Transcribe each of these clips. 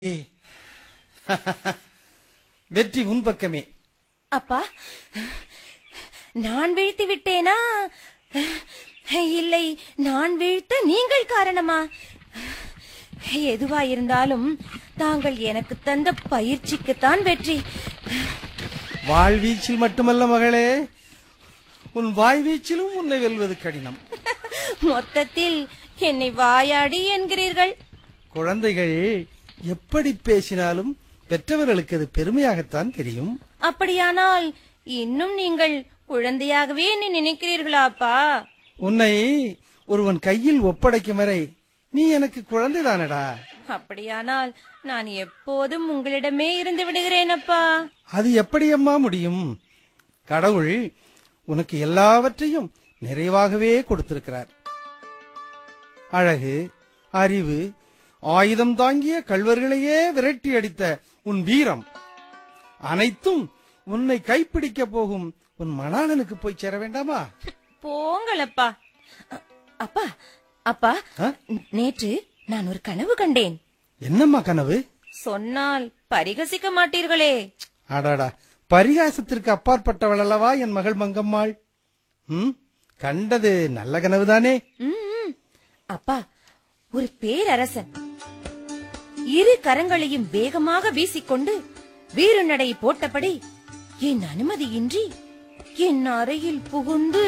ஏ. வெற்றி உன் பக்கமே அப்பா நான் வீழ்த்தி விட்டேனா இல்லை நான் வீழ்த்த நீங்கள் காரணமா எதுவா இருந்தாலும் தாங்கள் எனக்கு தந்த பயிற்சிக்குத்தான் வெற்றி வாழ்வீச்சில் மட்டுமல்ல மகளே உன் வாய்வீச்சிலும் உன்னை வெல்வது கடினம் மொத்தத்தில் என்னை வாயாடி என்கிறீர்கள் குழந்தைகள் எப்படி பேசினாலும் பெற்றவர்களுக்கு அது பெருமையாகத்தான் தெரியும் அப்படியானால் இன்னும் நீங்கள் குழந்தையாகவே என்னை நினைக்கிறீர்களா அப்பா உன்னை ஒருவன் கையில் ஒப்படைக்கும் வரை நீ எனக்கு குழந்தைதானடா அப்படியானால் நான் எப்போதும் உங்களிடமே இருந்து விடுகிறேன் அப்பா அது எப்படியம்மா முடியும் கடவுள் உனக்கு எல்லாவற்றையும் நிறைவாகவே கொடுத்திருக்கிறார் அழகு அறிவு ஆயுதம் தாங்கிய கள்வர்களையே விரட்டி அடித்த உன் வீரம் அனைத்தும் உன்னை கைப்பிடிக்க போகும் உன் மணாளனுக்கு போய் சேர வேண்டாமா போங்கள் அப்பா அ- அப்பா அப்பா ஆ? நேற்று நான் ஒரு கனவு கண்டேன் என்னம்மா கனவு சொன்னால் பரிகசிக்க மாட்டீர்களே அடாடா பரிகாசத்திற்கு அப்பாற்பட்டவள் அல்லவா என் மகள் மங்கம்மாள் ம் கண்டது நல்ல கனவுதானே ம், ம். அப்பா ஒரு பேரரசன் இரு கரங்களையும் வேகமாக வீசிக்கொண்டு வீறுநடை போட்டபடி என் அனுமதியின்றி என் அறையில் புகுந்து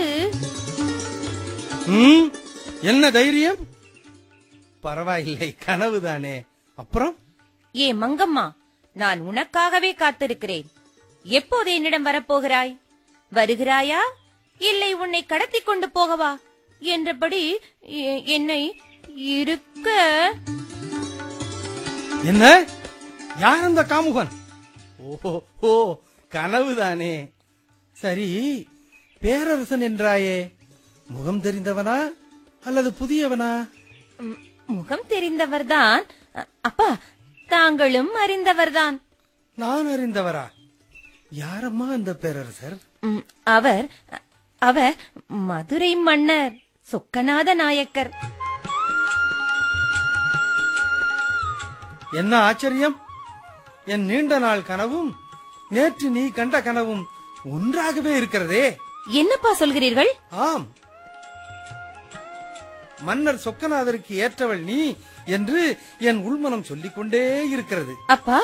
ம் என்ன தைரியம் பரவாயில்லை கனவுதானே அப்புறம் ஏ மங்கம்மா நான் உனக்காகவே காத்திருக்கிறேன் எப்போது என்னிடம் வரப்போகிறாய் வருகிறாயா இல்லை உன்னை கடத்தி கொண்டு போகவா என்றபடி எ- என்னை இருக்க என்ன யார் அந்த காமுகன் ஓஹோ ஓ கனவுதானே சரி பேரரசன் என்றாயே முகம் தெரிந்தவனா அல்லது புதியவனா ம், முகம் தெரிந்தவர்தான் அ- அப்பா தாங்களும் அறிந்தவர்தான் நான் அறிந்தவரா யாரம்மா அந்த பேரரசர் ம், அவர் அ- அவர் மதுரை மன்னர் சொக்கநாத நாயக்கர் என்ன ஆச்சரியம் என் நீண்ட நாள் கனவும் நேற்று நீ கண்ட கனவும் ஒன்றாகவே இருக்கிறதே என்னப்பா சொல்கிறீர்கள் ஆம் மன்னர் சொக்கநாதருக்கு ஏற்றவள் நீ என்று என் உள்மனம் சொல்லிக் கொண்டே இருக்கிறது அப்பா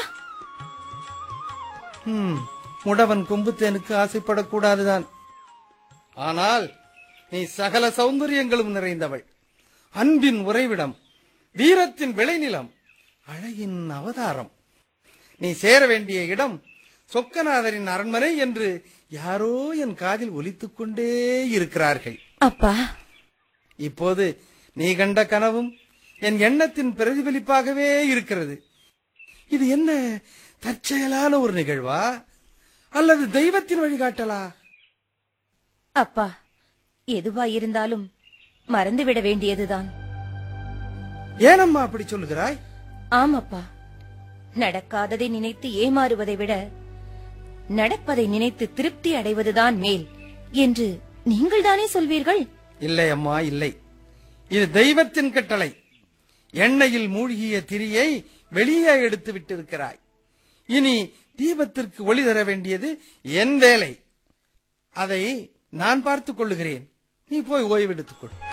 ஹம், முடவன் கொம்புத்தேனுக்கு ஆசைப்படக்கூடாதுதான் ஆனால் நீ சகல சௌந்தரியங்களும் நிறைந்தவள் அன்பின் உறைவிடம் வீரத்தின் விளைநிலம் அழகின் அவதாரம் நீ சேர வேண்டிய இடம் சொக்கநாதரின் அரண்மனை என்று யாரோ என் காதில் ஒலித்துக் கொண்டே இருக்கிறார்கள் அப்பா இப்போது நீ கண்ட கனவும் என் எண்ணத்தின் பிரதிபலிப்பாகவே இருக்கிறது இது என்ன தற்செயலான ஒரு நிகழ்வா அல்லது தெய்வத்தின் வழிகாட்டலா அப்பா எதுவா இருந்தாலும் மறந்துவிட வேண்டியதுதான் ஏனம்மா அப்படி சொல்லுகிறாய் ஆமப்பா நடக்காததை நினைத்து ஏமாறுவதை விட நடப்பதை நினைத்து திருப்தி அடைவதுதான் மேல் என்று நீங்கள் தானே சொல்வீர்கள் இல்லை அம்மா இல்லை இது தெய்வத்தின் கட்டளை எண்ணெயில் மூழ்கிய திரியை வெளியே எடுத்து விட்டிருக்கிறாய் இனி தீபத்திற்கு ஒளி தர வேண்டியது என் வேலை அதை நான் பார்த்துக் கொள்ளுகிறேன் நீ போய் ஓய்வெடுத்துக் கொள்